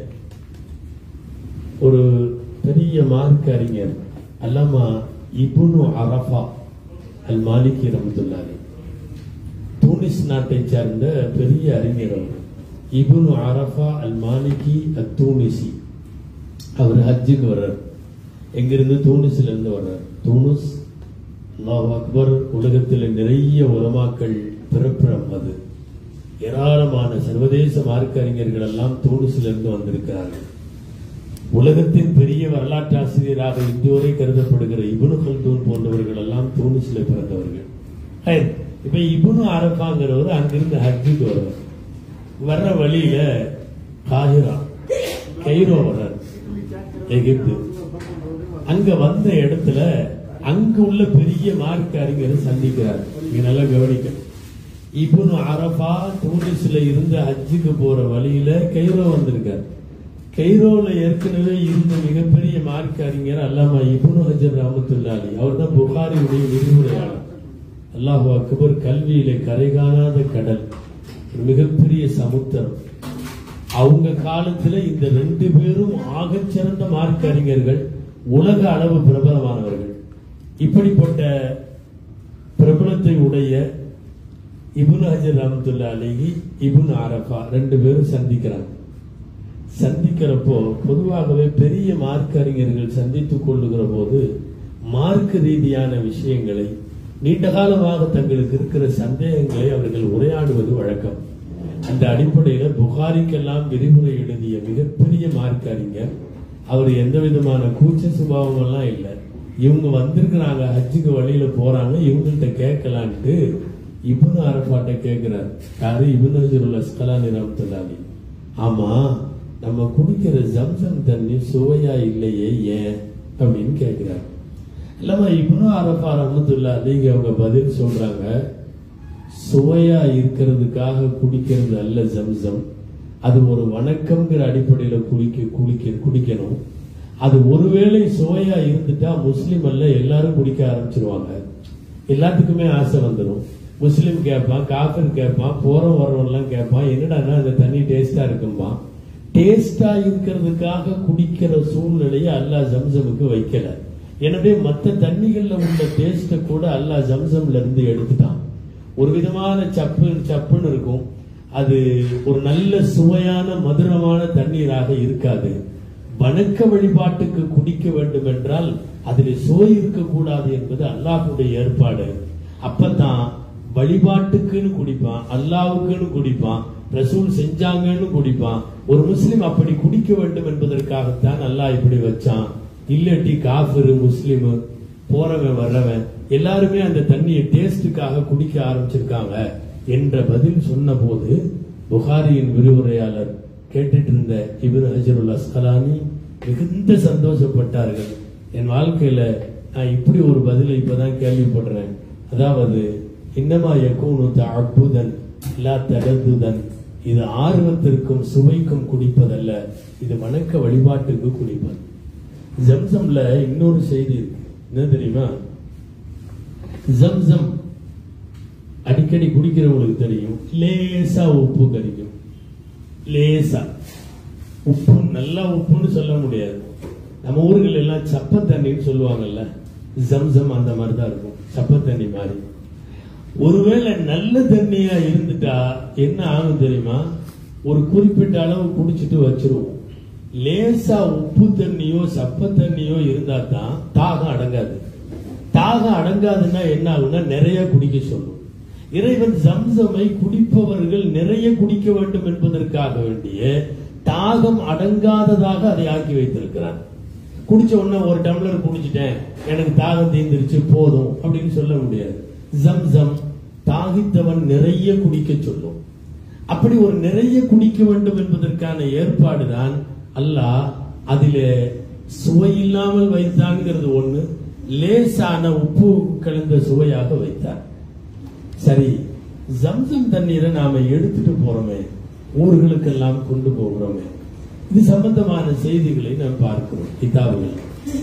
ஒரு பெரிய மார்க்க அறிஞர் அல்லாமா இபுனு அரஃபா அல் மாலிகி ரஹமத்துல்லாஹி தூனிஸ் நாட்டை சேர்ந்த பெரிய அறிஞர் அவர் இபுனு அரஃபா அல் மாலிகி அத் தூனிசி அவர் ஹஜ்ஜுக்கு வர்றார் எங்கிருந்து தூனிஸ்ல இருந்து வர்றார் தூனிஸ் அல்லாஹ் அக்பர் உலகத்தில் நிறைய உலமாக்கள் பிறப்பிடம் அது ஏராளமான சர்வதேச மார்க்க அறிஞர்கள் எல்லாம் தூணிசிலிருந்து வந்திருக்கிறார்கள் உலகத்தின் பெரிய வரலாற்று ஆசிரியராக இதுவரை கருதப்படுகிற இபுனு கல்தூன் போன்றவர்கள் எல்லாம் தூணிசில பிறந்தவர்கள் ஹை, இப்ப இபுனு அரபாங்கிறவர் அங்கிருந்து ஹஜ்ஜுக்கு வருவார் வர்ற வழியில காஹிரா கெய்ரோ வர்றார் எகிப்து அங்க வந்த இடத்துல அங்க உள்ள பெரிய மார்க்க அறிஞரை சந்திக்கிறார் நீங்க நல்லா கவனிக்கணும் இப்னு அரபா தூனிஸ்ல இருந்து ஹஜ்ஜுக்கு போற வழியில கைரோ வந்திருக்கார் கைரோல ஏற்கனவே இருந்த மிகப்பெரிய மார்க் அறிஞர் அல்லாமா இப்னு ஹஜர் ரஹமத்துல்லாஹி அவர் தான் புகாரியுடைய விரிவுரையாளர் அல்லாஹு அக்பர் கல்வியிலே கரை காணாத கடல் ஒரு மிகப்பெரிய சமுத்திரம் அவங்க காலத்துல இந்த ரெண்டு பேரும் ஆகச் சிறந்த மார்க் அறிஞர்கள் உலக அளவு பிரபலமானவர்கள் இப்படிப்பட்ட பிரபலத்தை உடைய இபுன் ஹஜர் ரஹமத்துல்லா அலிஹி இபுன் அரஃபா ரெண்டு பேரும் சந்திக்கிறாங்க சந்திக்கிறப்போ பொதுவாகவே பெரிய மார்க் அறிஞர்கள் சந்தித்துக் கொள்ளுகிற போது மார்க் ரீதியான விஷயங்களை நீண்ட காலமாக தங்களுக்கு இருக்கிற சந்தேகங்களை அவர்கள் உரையாடுவது வழக்கம் அந்த அடிப்படையில புகாரிக்கெல்லாம் விரிவுரை எழுதிய மிகப்பெரிய மார்க் அறிஞர் அவர் எந்த விதமான கூச்ச சுபாவம் எல்லாம் இல்லை இவங்க வந்திருக்கிறாங்க ஹஜ்ஜுக்கு வழியில போறாங்க இவங்கள்ட்ட கேட்கலான்ட்டு இப்னு அரபாட்ட கேட்கிறார் யாரு இப்னு ஹஜருல் அஸ்கலானி ரஹ்மத்துல்லாஹி ஆமா நம்ம குடிக்கிற ஜம்சம் தண்ணி சுவையா இல்லையே ஏன் அப்படின்னு கேட்கிறார் இல்லாம இப்னு அரபா ரஹ்மத்துல்லா நீங்க அவங்க பதில் சொல்றாங்க சுவையா இருக்கிறதுக்காக குடிக்கிறது அல்ல ஜம்சம் அது ஒரு வணக்கம்ங்கிற அடிப்படையில குளிக்க குளிக்க குடிக்கணும் அது ஒருவேளை சுவையா இருந்துட்டா முஸ்லிம் அல்ல எல்லாரும் குடிக்க ஆரம்பிச்சிருவாங்க எல்லாத்துக்குமே ஆசை வந்துடும் முஸ்லிம் கேட்பான் காஃபர் கேட்பான் போறோம் வர்றவன்லாம் கேட்பான் என்னடான்னா அந்த தண்ணி டேஸ்டா இருக்கும்பா டேஸ்டா இருக்கிறதுக்காக குடிக்கிற சூழ்நிலையை அல்லாஹ் ஜம்சமுக்கு வைக்கல எனவே மற்ற தண்ணிகள்ல உள்ள டேஸ்ட கூட அல்லாஹ் ஜம்சம்ல இருந்து எடுத்துட்டான் ஒரு விதமான சப்பு சப்புன்னு இருக்கும் அது ஒரு நல்ல சுவையான மதுரமான தண்ணீராக இருக்காது வணக்க வழிபாட்டுக்கு குடிக்க வேண்டும் என்றால் அதில் சுவை இருக்கக்கூடாது என்பது அல்லாஹ்வுடைய ஏற்பாடு அப்பதான் வழிபாட்டுக்குன்னு குடிப்பான் அல்லாவுக்குன்னு குடிப்பான் ரசூல் செஞ்சாங்கன்னு குடிப்பான் ஒரு முஸ்லிம் அப்படி குடிக்க வேண்டும் என்பதற்காகத்தான் அல்லாஹ் இப்படி வச்சான் இல்லாட்டி காஃபிரு முஸ்லிம் போறவன் வர்றவன் எல்லாருமே அந்த தண்ணியை டேஸ்டுக்காக குடிக்க ஆரம்பிச்சிருக்காங்க என்ற பதில் சொன்ன போது புகாரியின் விரிவுரையாளர் கேட்டுட்டு இருந்த இபின் ஹஜருல் அஸ்கலானி மிகுந்த சந்தோஷப்பட்டார்கள் என் வாழ்க்கையில நான் இப்படி ஒரு பதிலை இப்பதான் கேள்விப்படுறேன் அதாவது இன்னமா யக்கூனு தஅப்புதன் லா தலத்துதன் இது ஆர்வத்திற்கும் சுவைக்கும் குடிப்பதல்ல இது வணக்க வழிபாட்டுக்கு குடிப்பது ஜம்சம்ல இன்னொரு செய்தி இருக்கு என்ன தெரியுமா ஜம்சம் அடிக்கடி குடிக்கிறவங்களுக்கு தெரியும் லேசா உப்பு கரிக்கும் லேசா உப்பு நல்லா உப்புன்னு சொல்ல முடியாது நம்ம ஊர்கள் எல்லாம் சப்ப தண்ணின்னு சொல்லுவாங்கல்ல ஜம்சம் அந்த மாதிரி தான் இருக்கும் சப்ப தண்ணி மாதிரி ஒருவேளை நல்ல தண்ணியா இருந்துட்டா என்ன ஆகும் தெரியுமா ஒரு குறிப்பிட்ட அளவு குடிச்சிட்டு வச்சிருவோம் லேசா உப்பு தண்ணியோ சப்ப தண்ணியோ இருந்தா தான் தாகம் அடங்காது தாகம் அடங்காதுன்னா என்ன ஆகும்னா நிறைய குடிக்க சொல்லும் இறைவன் ஜம்சமை குடிப்பவர்கள் நிறைய குடிக்க வேண்டும் என்பதற்காக வேண்டிய தாகம் அடங்காததாக அதை ஆக்கி வைத்திருக்கிறான் குடிச்ச உடனே ஒரு டம்ளர் குடிச்சிட்டேன் எனக்கு தாகம் தீர்ந்துருச்சு போதும் அப்படின்னு சொல்ல முடியாது ஜம்சம் தாகித்தவன் நிறைய குடிக்க சொல்லும் அப்படி ஒரு நிறைய குடிக்க வேண்டும் என்பதற்கான ஏற்பாடுதான் அல்லாஹ் அதிலே சுவை இல்லாமல் வைத்தாங்கிறது ஒண்ணு லேசான உப்பு கலந்த சுவையாக வைத்தார் சரி ஜம்சம் தண்ணீரை நாம எடுத்துட்டு போறோமே ஊர்களுக்கெல்லாம் கொண்டு போகிறோமே இது சம்பந்தமான செய்திகளை நாம் பார்க்கிறோம் கிதாபுகள்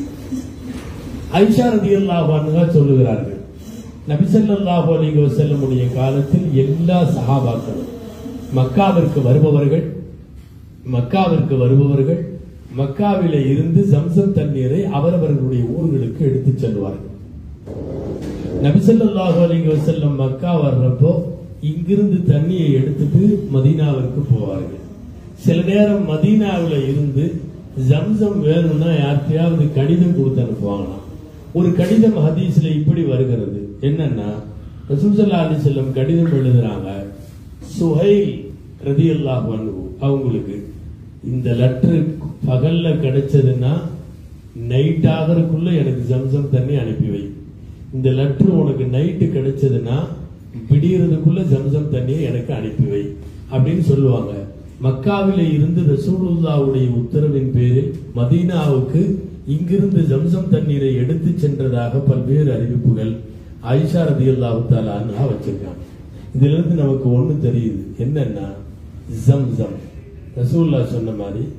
ஐஷா ரதியல்லாஹு அன்ஹா சொல்லுகிறார்கள் நபி ஸல்லல்லாஹு அலைஹி வஸல்லமுடைய காலத்தில் எல்லா சஹாபாக்களும் மக்காவிற்கு வருபவர்கள் மக்காவிற்கு வருபவர்கள் மக்காவிலே இருந்து ஜம்சம் தண்ணீரை அவரவர்களுடைய ஊர்களுக்கு எடுத்துச் செல்வார்கள் நபி ஸல்லல்லாஹு அலைஹி வஸல்லம் மக்கா வர்றப்போ இங்கிருந்து தண்ணியை எடுத்துட்டு மதீனாவிற்கு போவார்கள் சில நேரம் மதீனாவுல இருந்து ஜம்சம் வேணும்னா யார்கிட்டயாவது கடிதம் கொடுத்து அனுப்புவாங்களாம் ஒரு கடிதம் ஹதீஸ்ல இப்படி வருகிறது என்னன்னா ரசூலுல்லாஹி அலைஹி வஸல்லம் கடிதம் எழுதுறாங்க சுஹைல் ரதியல்லாஹு அன்ஹு அவங்களுக்கு இந்த லெட்டர் பகல்ல கிடைச்சதுன்னா நைட் ஆகிறதுக்குள்ள எனக்கு ஜம்சம் தண்ணி அனுப்பி வை இந்த லெட்டர் உனக்கு நைட்டு கிடைச்சதுன்னா விடியறதுக்குள்ள ஜம்சம் தண்ணியை எனக்கு அனுப்பி வை அப்படின்னு சொல்லுவாங்க மக்காவில இருந்து ரசூலுல்லாவுடைய உத்தரவின் பேரில் மதீனாவுக்கு இங்கிருந்து ஜம்சம் தண்ணீரை எடுத்து சென்றதாக பல்வேறு அறிவிப்புகள் ஆயிஷா ரதியல்லாஹு தாலா வச்சிருக்காங்க இதுல இருந்து நமக்கு ஒண்ணு தெரியுது என்னன்னா ஜம்சம் ரசூல்லா சொன்ன மாதிரி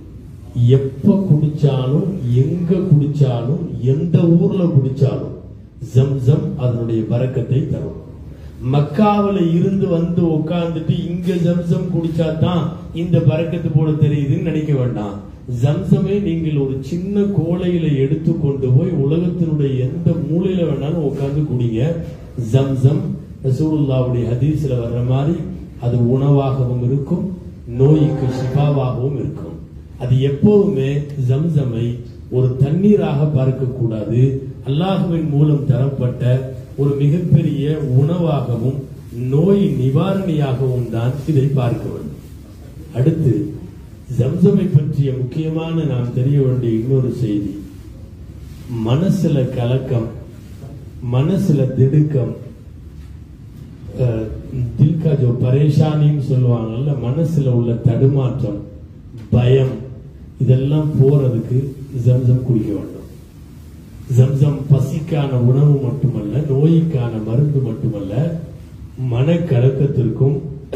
எப்ப குடிச்சாலும் எங்க குடிச்சாலும் எந்த ஊர்ல குடிச்சாலும் ஜம்சம் அதனுடைய பறக்கத்தை தரும் மக்காவுல இருந்து வந்து உட்கார்ந்துட்டு இங்க ஜம்சம் குடிச்சா தான் இந்த பறக்கத்து போல தெரியுதுன்னு நினைக்க வேண்டாம் ஜம்சமே நீங்கள் ஒரு சின்ன கோலையில எடுத்து கொண்டு போய் உலகத்தினுடைய எந்த மூலையில வேணாலும் உட்கார்ந்து குடிங்க ஜம்சம் ரசூலுல்லாவுடைய ஹதீஸ்ல வர்ற மாதிரி அது உணவாகவும் இருக்கும் நோய்க்கு ஷிஃபாவாகவும் இருக்கும் அது எப்போதுமே ஜம்சமை ஒரு தண்ணீராக பார்க்க கூடாது அல்லாஹுவின் மூலம் தரப்பட்ட ஒரு மிகப்பெரிய உணவாகவும் நோய் நிவாரணியாகவும் தான் இதை பார்க்க வேண்டும் அடுத்து ஜம்சமை பற்றிய முக்கியமான நாம் தெரிய வேண்டிய இன்னொரு செய்தி மனசுல கலக்கம் மனசுல திடுக்கம் அஹ், தில்கா ஜோ பரேஷானின்னு சொல்லுவாங்கல்ல மனசுல உள்ள தடுமாற்றம் பயம் இதெல்லாம் போறதுக்கு ஜம்சம் குடிக்க வேண்டும் ஜம்சம் பசிக்கான உணவு மட்டுமல்ல நோய்க்கான மருந்து மட்டுமல்ல மனக்கலக்கத்திற்கும்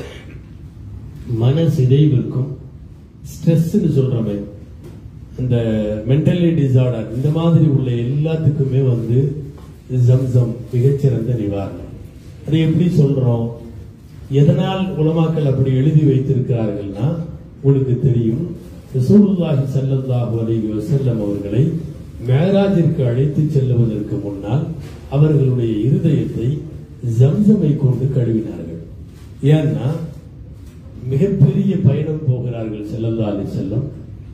மன சிதைவிற்கும் ஸ்ட்ரெஸ்ன்னு சொல்றமே இந்த மென்டலி டிசார்டர் இந்த மாதிரி உள்ள எல்லாத்துக்குமே வந்து ஜம்சம் மிகச்சிறந்த நிவாரணம் அது எப்படி சொல்றோம் எதனால் உலமாக்கள் அப்படி எழுதி வைத்திருக்கிறார்கள்னா உங்களுக்கு தெரியும் ரசூலுல்லாஹி ஸல்லல்லாஹு அலைஹி வஸல்லம் அவர்களை மேராஜிற்கு அழைத்து செல்லுவதற்கு முன்னால் அவர்களுடைய இருதயத்தை ஜம்சமை கொண்டு கழுவினார்கள் ஏன்னா மிகப்பெரிய பயணம் போகிறார்கள் ஸல்லல்லாஹு அலைஹி வஸல்லம்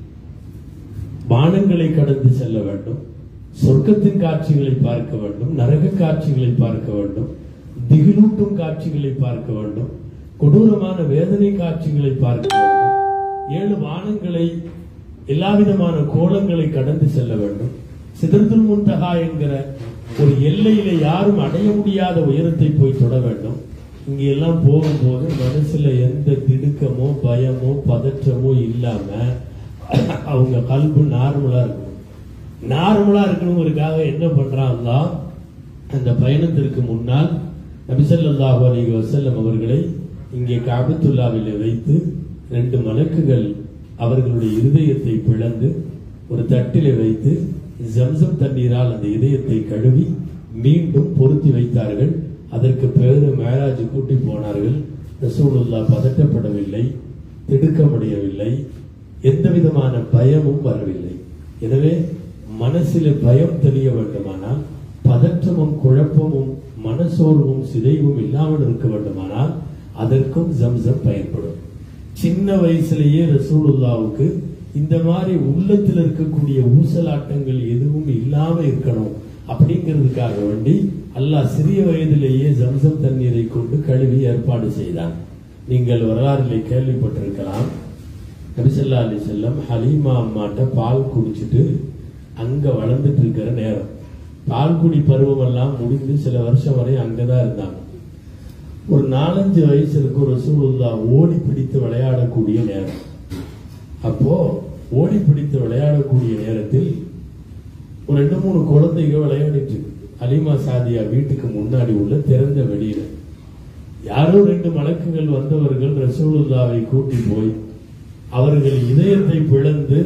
வானங்களை கடந்து செல்ல வேண்டும் சொர்க்கத்தின் காட்சிகளை பார்க்க வேண்டும் நரக காட்சிகளை பார்க்க வேண்டும் திகிலூட்டும் காட்சிகளை பார்க்க வேண்டும் கொடூரமான வேதனை காட்சிகளை பார்க்க வேண்டும் ஏழு வானங்களை எல்லாவிதமான கோலங்களை கடந்து செல்ல வேண்டும் சிதறுதுல் முன்தகா என்கிற ஒரு எல்லையில யாரும் அடைய முடியாத உயரத்தை போய் தொட வேண்டும் இங்க எல்லாம் போகும்போது மனசுல எந்த திடுக்கமோ பயமோ பதற்றமோ இல்லாம அவங்க கல்பு நார்மலா இருக்கணும் நார்மலா இருக்கணுங்கிறதுக்காக என்ன பண்றாங்களா அந்த பயணத்திற்கு முன்னால் நபிசல்லாஹு அலைஹி வஸல்லம் அவர்களை இங்கே காபத்துல்லாவிலே வைத்து ரெண்டு மலக்குகள் அவர்களுடைய இருதயத்தை பிளந்து ஒரு தட்டிலே வைத்து ஜம்சம் தண்ணீரால் அந்த இதயத்தை கழுவி மீண்டும் பொருத்தி வைத்தார்கள் அதற்கு பிறகு மேராஜ் கூட்டி போனார்கள் ரசூலுல்லா பதட்டப்படவில்லை திடுக்கமடையவில்லை எந்த விதமான பயமும் வரவில்லை எனவே மனசில் பயம் தெரிய வேண்டுமானால் பதற்றமும் குழப்பமும் மனசோர்வும் சிதைவும் இல்லாமல் இருக்க வேண்டுமானால் அதற்கும் ஜம்சம் பயன்படும் சின்ன வயசுலயே ரசூலுல்லாவுக்கு இந்த மாதிரி உள்ளத்தில் இருக்கக்கூடிய ஊசலாட்டங்கள் எதுவும் இல்லாம இருக்கணும் அப்படிங்கிறதுக்காக வேண்டி அல்லாஹ் சிறிய வயதிலேயே ஜம்சம் தண்ணீரை கொண்டு கழுவி ஏற்பாடு செய்தான் நீங்கள் வரலாறிலே கேள்விப்பட்டிருக்கலாம் நபிசல்லா அலி செல்லம் ஹலீமா அம்மாட்ட பால் குடிச்சிட்டு அங்க வளர்ந்துட்டு இருக்கிற நேரம் பால்குடி பருவம் எல்லாம் முடிந்து சில வருஷம் வரை அங்கதான் இருந்தாங்க ஒரு நாலஞ்சு வயசு இருக்கும் ரசூலுல்லா ஓடி பிடித்து விளையாடக்கூடிய நேரம் அப்போ ஓடி பிடித்து விளையாடக்கூடிய நேரத்தில் ஒரு ரெண்டு மூணு குழந்தைங்க விளையாடிட்டு இருக்கு அலிமா சாதியா வீட்டுக்கு முன்னாடி உள்ள திறந்த வெளியில யாரோ ரெண்டு மலக்குகள் வந்தவர்கள் ரசூலுல்லாவை கூட்டி போய் அவர்கள் இதயத்தை பிளந்து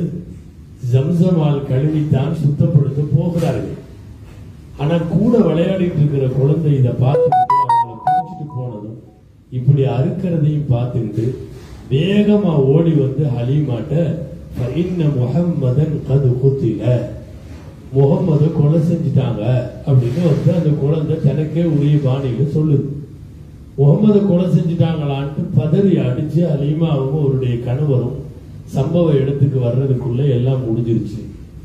ஜம்சமால் கழுவித்தான் சுத்தப்படுத்த போகிறார்கள் ஆனா கூட விளையாடிட்டு இருக்கிற குழந்தை இதை பார்த்துக்கிட்டு அவங்கள குடிச்சிட்டு போனதும் இப்படி அறுக்கிறதையும் பார்த்துக்கிட்டு வேகமா ஓடி வந்து ஹலீமாட்ட "ஃபஇன்ன முஹம்மதன் கது குத்தில முகம்மது கொலை செஞ்சுட்டாங்க அப்படின்னு வந்து அந்த குழந்தை தனக்கே உரிய பாணியில சொல்லுது முகம்மது கொலை செஞ்சுட்டாங்களான்ட்டு பதறி அடிச்சு அலீமாவும் அவருடைய கணவரும் சம்பவ இடத்துக்கு வர்றதுக்குள்ள எல்லாம் முடிஞ்சிருச்சு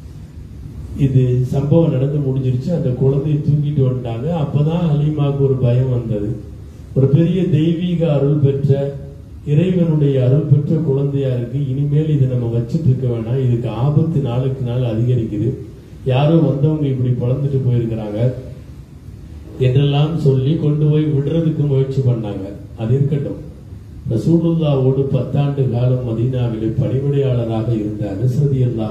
இது சம்பவம் நடந்து முடிஞ்சிருச்சு அந்த குழந்தையை தூக்கிட்டு வந்துட்டாங்க அப்பதான் ஹலீமாவுக்கு ஒரு பயம் வந்தது ஒரு பெரிய தெய்வீக அருள் பெற்ற இறைவனுடைய அருள் பெற்ற குழந்தையா இருக்கு இனிமேல் இதை நம்ம வச்சுட்டு இருக்க வேணாம் இதுக்கு ஆபத்து நாளுக்கு நாள் அதிகரிக்குது யாரோ வந்தவங்க இப்படி பிறந்துட்டு போயிருக்கிறாங்க என்றெல்லாம் சொல்லி கொண்டு போய் விடுறதுக்கு முயற்சி பண்ணாங்க அது இருக்கட்டும் ரசூலுல்லாவோடு பத்தாண்டு காலம் மதீனாவிலே பணிவிடையாளராக இருந்த அனுசரதி அல்லாஹ்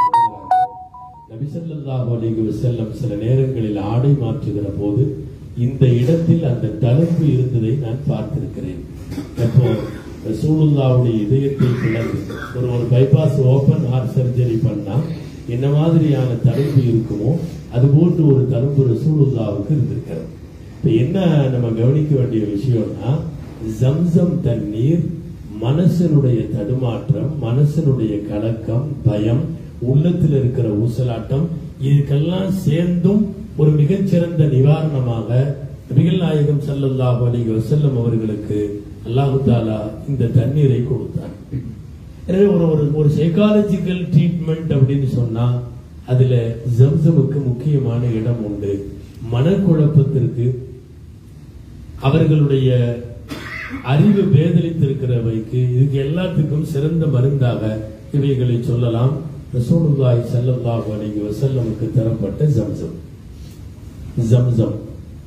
நபிசல்லாஹு அலைஹி வஸல்லம் சில நேரங்களில் ஆடை மாற்றுகிற போது இந்த இடத்தில் அந்த தழும்பு இருந்ததை நான் பார்த்திருக்கிறேன் அப்போ ரசூலுல்லாவுடைய இதயத்தை பிளந்து ஒரு ஒரு பைபாஸ் ஓபன் ஹார்ட் சர்ஜரி பண்ணா என்ன மாதிரியான தழும்பு இருக்குமோ அது போன்று ஒரு தழும்பு ரசூலுல்லாவுக்கு இருந்திருக்கிறது இப்ப என்ன நம்ம கவனிக்க வேண்டிய விஷயம்னா ஜம்சம் தண்ணீர் மனசனுடைய தடுமாற்றம் மனசனுடைய கலக்கம் பயம் உள்ளத்தில் இருக்கிற ஊசலாட்டம் இதுக்கெல்லாம் சேர்ந்தும் ஒரு மிகச்சிறந்த நிவாரணமாக நபிகள் நாயகம் ஸல்லல்லாஹு அலைஹி வஸல்லம் அவர்களுக்கு அல்லாஹு தாலா இந்த தண்ணீரை கொடுத்தார் எனவே ஒரு ஒரு ஒரு சைக்காலஜிக்கல் ட்ரீட்மெண்ட் அப்படின்னு சொன்னா அதுல ஜம்சமுக்கு முக்கியமான இடம் உண்டு மனக்குழப்பத்திற்கு அவர்களுடைய அறிவு பேதலித்திருக்கிறவைக்கு இதுக்கு எல்லாத்துக்கும் சிறந்த மருந்தாக இவைகளை சொல்லலாம் ரசூலுல்லாஹி ஸல்லல்லாஹு அலைஹி வஸல்லமுக்கு தரப்பட்ட ஜம்சம் ஜம்சம்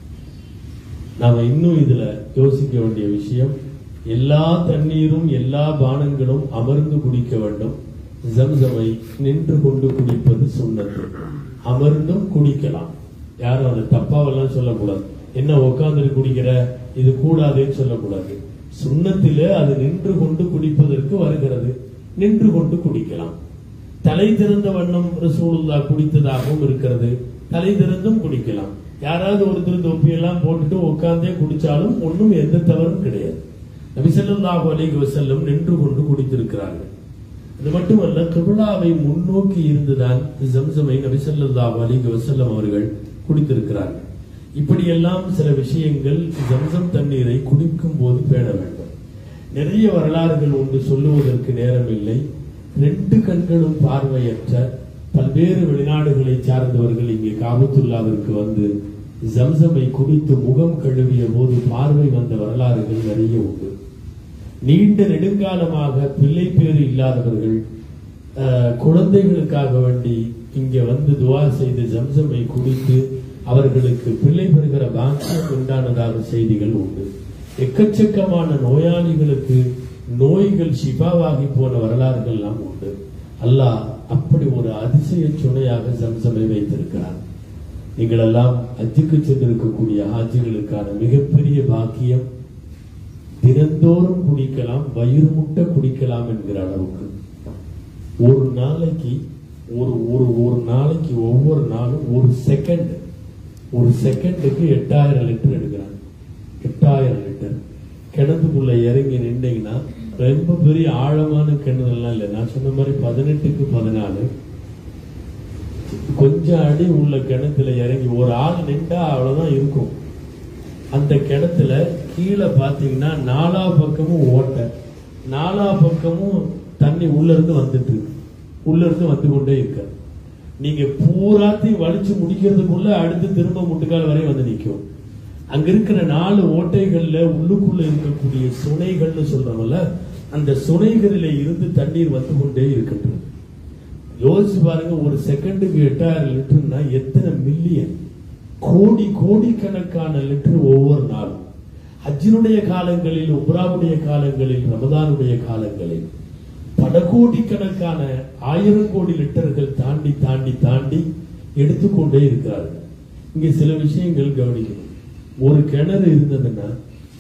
நாம இன்னும் இதுல யோசிக்க வேண்டிய விஷயம் எல்லா தண்ணீரும் எல்லா பானங்களும் அமர்ந்து குடிக்க வேண்டும் ஜம்சமை நின்று கொண்டு குடிப்பது சுண்ணத்து அமர்ந்தும் குடிக்கலாம் யாரும் அதை தப்பாவெல்லாம் சொல்லக்கூடாது என்ன உட்கார்ந்து குடிக்கிற இது கூடாதுன்னு சொல்லக்கூடாது சுண்ணத்திலே அது நின்று கொண்டு குடிப்பதற்கு வருகிறது நின்று கொண்டு குடிக்கலாம் தலை திறந்த வண்ணம் ரசூலுல்லா குடித்ததாகவும் இருக்கிறது தலை திறந்தும் குடிக்கலாம் யாராவது ஒருத்தர் தொப்பியெல்லாம் போட்டுட்டு உட்கார்ந்தே குடிச்சாலும் ஒண்ணும் எந்த தவறும் கிடையாது நபி ஸல்லல்லாஹு அலைஹி வஸல்லம் நின்று கொண்டு குடித்திருக்கிறார்கள் அது மட்டுமல்ல கிபிலாவை முன்னோக்கி இருந்துதான் ஜம்சமை நபி ஸல்லல்லாஹு அலைஹி வஸல்லம் அவர்கள் குடித்திருக்கிறார்கள் இப்படியெல்லாம் சில விஷயங்கள் ஜம்சம் தண்ணீரை குடிக்கும் போது பேண வேண்டும் நிறைய வரலாறுகள் ஒன்று சொல்லுவதற்கு நேரம் இல்லை ரெண்டு கண்களும் பார்வையற்ற பல்வேறு வெளிநாடுகளை சார்ந்தவர்கள் இங்கே காபத்துல்லாவிற்கு வந்து ஜம்சமை குடித்து முகம் கழுவிய போது பார்வை வந்த வரலாறுகள் நிறைய உண்டு நீண்ட நெடுங்காலமாக பிள்ளை பேறு இல்லாதவர்கள் அஹ், குழந்தைகளுக்காக வேண்டி இங்கே வந்து துவா செய்து ஜம்சமை குடித்து அவர்களுக்கு பிள்ளை பெறுகிற பாக்கியம் உண்டானதாக செய்திகள் உண்டு எக்கச்சக்கமான நோயாளிகளுக்கு நோய்கள் ஷிபாவாகி போன வரலாறுகள் எல்லாம் உண்டு அல்லாஹ் அப்படி ஒரு அதிசய சுனையாக ஜம்சமை வைத்திருக்கிறார் நீங்கள் எல்லாம் அஜுக்கு சென்றிருக்கக்கூடிய ஹாஜிகளுக்கான மிகப்பெரிய பாக்கியம் தினந்தோறும் குடிக்கலாம் வயிறு முட்ட குடிக்கலாம் என்கிற அளவுக்கு ஒரு நாளைக்கு ஒரு ஒரு ஒரு நாளைக்கு ஒவ்வொரு நாளும் ஒரு செகண்ட் ஒரு செகண்டுக்கு எட்டாயிரம் லிட்டர் எடுக்கிறாங்க எட்டாயிரம் லிட்டர் கிணத்துக்குள்ள இறங்கி நின்றீங்கன்னா ரொம்ப பெரிய ஆழமான கிணறுலாம் இல்லை நான் சொன்ன மாதிரி பதினெட்டுக்கு பதினாலு கொஞ்சம் அடி உள்ள கிணத்துல இறங்கி ஒரு ஆள் நின்றா அவ்வளவுதான் இருக்கும் அந்த கிணத்துல கீழே பாத்தீங்கன்னா நாலா பக்கமும் ஓட்டை நாலா பக்கமும் தண்ணி உள்ள இருந்து வந்துட்டு இருக்கு உள்ள இருந்து வந்து கொண்டே இருக்க நீங்க பூராத்தையும் வலிச்சு முடிக்கிறதுக்குள்ள அடுத்து திரும்ப முட்டுக்கால் வரை வந்து நிக்கும் அங்க இருக்கிற நாலு ஓட்டைகள்ல உள்ளுக்குள்ள இருக்கக்கூடிய சுனைகள்னு சொல்றோம்ல அந்த சுனைகளில இருந்து தண்ணீர் வந்து கொண்டே இருக்கின்றது யோசிச்சு பாருங்க ஒரு செகண்டுக்கு எட்டாயிரம் லிட்டர்னா எத்தனை மில்லியன் கோடி கோடிக்கணக்கான லிட்டர் ஒவ்வொரு நாளும் ஹஜ்ஜினுடைய காலங்களில் உம்ராவுடைய காலங்களில் ரமதானுடைய காலங்களில் பல கோடிக்கணக்கான ஆயிரம் கோடி லிட்டர்கள் தாண்டி தாண்டி தாண்டி எடுத்துக்கொண்டே இருக்கிறார்கள் இங்க சில விஷயங்கள் கவனிக்கணும் ஒரு கிணறு இருந்ததுன்னா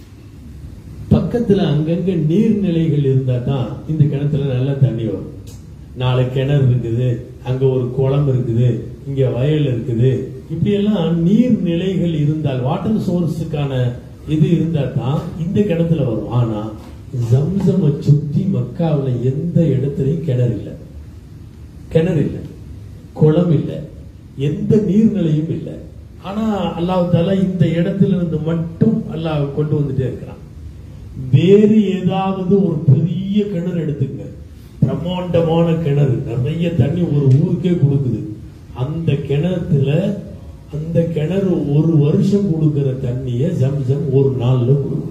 பக்கத்துல அங்கங்க நீர்நிலைகள் இருந்தா தான் இந்த கிணத்துல நல்லா தண்ணி வரும் நாலு கிணறு இருக்குது அங்க ஒரு குளம் இருக்குது இங்க வயல் இருக்குது இப்படி எல்லாம் நீர்நிலைகள் இருந்தால் வாட்டர் சோர்ஸுக்கான இது இருந்தா தான் இந்த கிணத்துல வரும் ஆனா ஜம்சம சுத்தி மக்காவுல எந்த இடத்துலயும் கிணறு இல்லை கிணறு இல்லை குளம் இல்லை எந்த நீர்நிலையும் இல்லை ஆனா அல்லாஹ் தாலா இந்த இடத்துல இருந்து மட்டும் அல்லாஹ் கொண்டு வந்துட்டே இருக்கிறான் வேறு ஏதாவது ஒரு பெரிய கிணறு எடுத்துங்க பிரம்மாண்டமான கிணறு நிறைய தண்ணி ஒரு ஊருக்கே கொடுக்குது அந்த கிணத்துல அந்த கிணறு ஒரு வருஷம் கொடுக்கிற தண்ணிய ஜம்சம் ஒரு நாள்ல கொடுக்கும்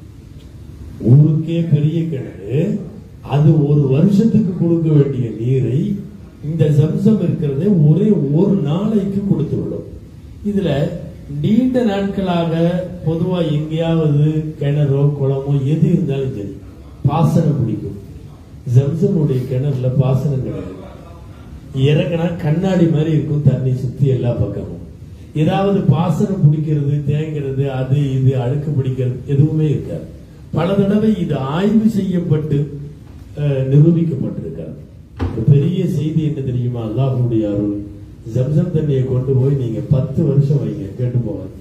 ஊருக்கே பெரிய கிணறு அது ஒரு வருஷத்துக்கு கொடுக்க வேண்டிய நீரை இந்த ஜம்சம் இருக்கிறதே ஒரே ஒரு நாளைக்கு கொடுத்து விடும் இதுல நீண்ட நாட்களாக பொதுவா எங்கேயாவது கிணறோ குளமோ எது இருந்தாலும் சரி பாசனம் பிடிக்கும் ஜம்சமுடைய கிணறுல பாசனம் கிடையாது இறங்கினா கண்ணாடி மாதிரி இருக்கும் தண்ணி சுத்தி எல்லா பக்கமும் ஏதாவது பாசனம் பிடிக்கிறது தேங்கிறது அது இது அழுக்கு பிடிக்கிறது எதுவுமே இருக்காது பல தடவை இது ஆய்வு செய்யப்பட்டு அஹ், நிரூபிக்கப்பட்டிருக்கிறது ஒரு பெரிய செய்தி என்ன தெரியுமா அல்லாஹ்வுடைய அருள் ஜம்சம் தண்ணியை கொண்டு போய் நீங்க பத்து வருஷம் வைங்க கேட்டு போவாங்க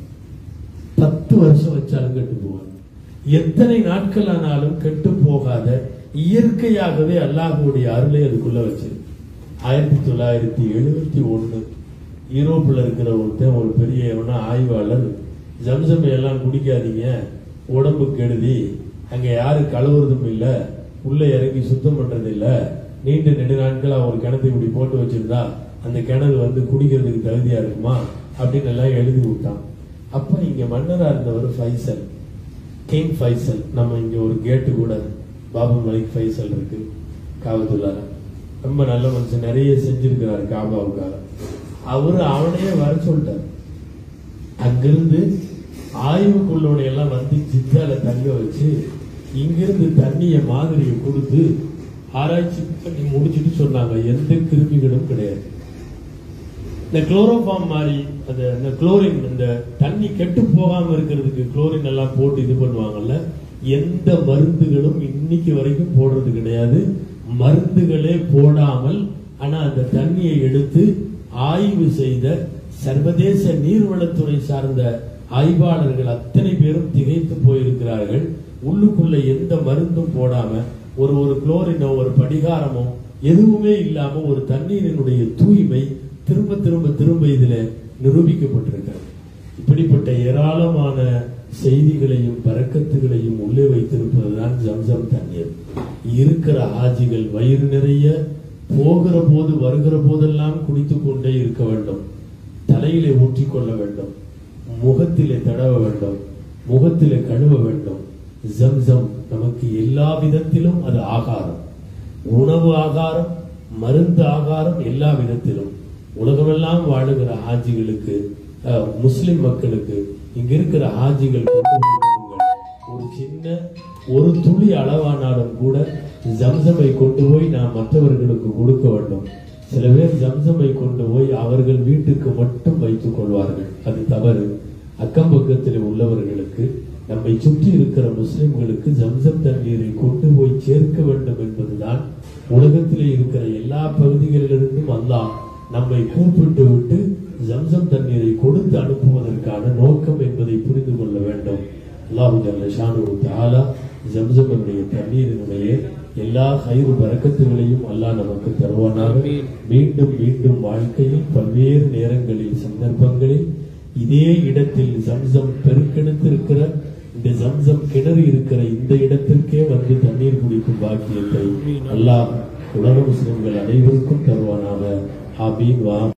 பத்து வருஷம் வச்சாலும் கெட்டு போவாங்க எத்தனை நாட்கள் ஆனாலும் கெட்டு போகாத இயற்கையாகவே அல்லாஹ்வுடைய அருளை அதுக்குள்ள வச்சு ஆயிரத்தி தொள்ளாயிரத்தி எழுபத்தி ஒண்ணு யூரோப்ல இருக்கிற ஒருத்தன் ஒரு பெரிய எவனா ஆய்வாளர் ஜம்சம் எல்லாம் குடிக்காதீங்க உடம்பு கெடுதி அங்க யாரு கழுவுறதும் இல்ல உள்ள இறங்கி சுத்தம் பண்றது இல்ல நீண்ட நெடு நாட்களா ஒரு கிணத்து இப்படி போட்டு வச்சிருந்தா அந்த கிணறு வந்து குடிக்கிறதுக்கு தகுதியா இருக்குமா அப்படின்னு எல்லாம் எழுதி விட்டான் அப்ப இங்க மன்னரா இருந்தவர் ஃபைசல் கிங் ஃபைசல் நம்ம இங்க ஒரு கேட்டு கூட பாபு மலிக் ஃபைசல் இருக்கு காபத்துள்ளார ரொம்ப நல்ல மனுஷன் நிறைய செஞ்சிருக்கிறாரு காபாவுக்காக அவரு அவனையே வர சொல்லிட்டார் அங்கிருந்து ஆய்வுக்குள்ளோட எல்லாம் வந்து ஜித்தால தங்க வச்சு இங்கிருந்து தண்ணிய மாதிரியை கொடுத்து ஆராய்ச்சி பண்ணி முடிச்சிட்டு சொன்னாங்க எந்த கிருமிகளும் கிடையாது இந்த குளோரோஃபார்ம் மாதிரி அந்த இந்த குளோரின் இந்த தண்ணி கெட்டு போகாம இருக்கிறதுக்கு குளோரின் எல்லாம் போட்டு இது பண்ணுவாங்கல்ல எந்த மருந்துகளும் இன்னைக்கு வரைக்கும் போடுறது கிடையாது மருந்துகளே போடாமல் ஆனா அந்த தண்ணியை எடுத்து ஆய்வு செய்த சர்வதேச நீர்வளத்துறை சார்ந்த ஆய்வாளர்கள் அத்தனை பேரும் திகைத்து போயிருக்கிறார்கள் உள்ளுக்குள்ள எந்த மருந்தும் போடாம ஒரு ஒரு குளோரினோ ஒரு படிகாரமோ எதுவுமே இல்லாம ஒரு தண்ணீரினுடைய தூய்மை திரும்ப திரும்ப திரும்ப இதுல நிரூபிக்கப்பட்டிருக்கிறது இப்படிப்பட்ட ஏராளமான செய்திகளையும் பறக்கத்துகளையும் உள்ளே வைத்திருப்பதுதான் ஜம்சம் தண்ணீர் இருக்கிற ஆஜிகள் வயிறு நிறைய போகிற போது வருகிற போதெல்லாம் குடித்துக் கொண்டே இருக்க வேண்டும் தலையிலே ஊற்றிக் கொள்ள வேண்டும் முகத்திலே தடவ வேண்டும் முகத்திலே கழுவ வேண்டும் ஜம்சம் நமக்கு எல்லா விதத்திலும் அது ஆகாரம் உணவு ஆகாரம் மருந்து ஆகாரம் எல்லா விதத்திலும் உலகமெல்லாம் வாழுகிற ஆஜிகளுக்கு அஹ், முஸ்லிம் மக்களுக்கு இங்க இருக்கிற ஆஜிகள் கொண்டு வந்திருக்குங்கள். ஒரு சின்ன ஒரு துளி அளவானாலும் கூட ஜம்சமை கொண்டு போய் நாம் மற்றவர்களுக்கு கொடுக்க வேண்டும் சில பேர் ஜம்சமை கொண்டு போய் அவர்கள் வீட்டுக்கு மட்டும் வைத்துக் கொள்வார்கள் அது தவறு அக்கம் பக்கத்தில் உள்ளவர்களுக்கு நம்மை சுற்றி இருக்கிற முஸ்லிம்களுக்கு ஜம்சம் தண்ணீரை கொண்டு போய் சேர்க்க வேண்டும் என்பதுதான் உலகத்திலே இருக்கிற எல்லா பகுதிகளிலிருந்தும் அல்லாஹ் நம்மை கூப்பிட்டு விட்டு ஜம்சம் தண்ணீரை கொடுத்து அனுப்புவதற்கான நோக்கம் என்பதை புரிந்து கொள்ள வேண்டும் அல்லாஹு ஜல்ல ஷானு தஆலா ஜம்சமுடைய தண்ணீரினுடைய எல்லா கயிறு பறக்கத்துகளையும் அல்லாஹ் நமக்கு தருவானாக மீண்டும் மீண்டும் வாழ்க்கையில் பல்வேறு நேரங்களில் சந்தர்ப்பங்களில் இதே இடத்தில் ஜம்சம் பெருக்கெடுத்திருக்கிற இந்த ஜம்சம் கிணறு இருக்கிற இந்த இடத்திற்கே வந்து தண்ணீர் குடிக்கும் பாக்கியத்தை அல்லாஹ் உலக முஸ்லிம்கள் அனைவருக்கும் தருவானாக ஆமீன் வா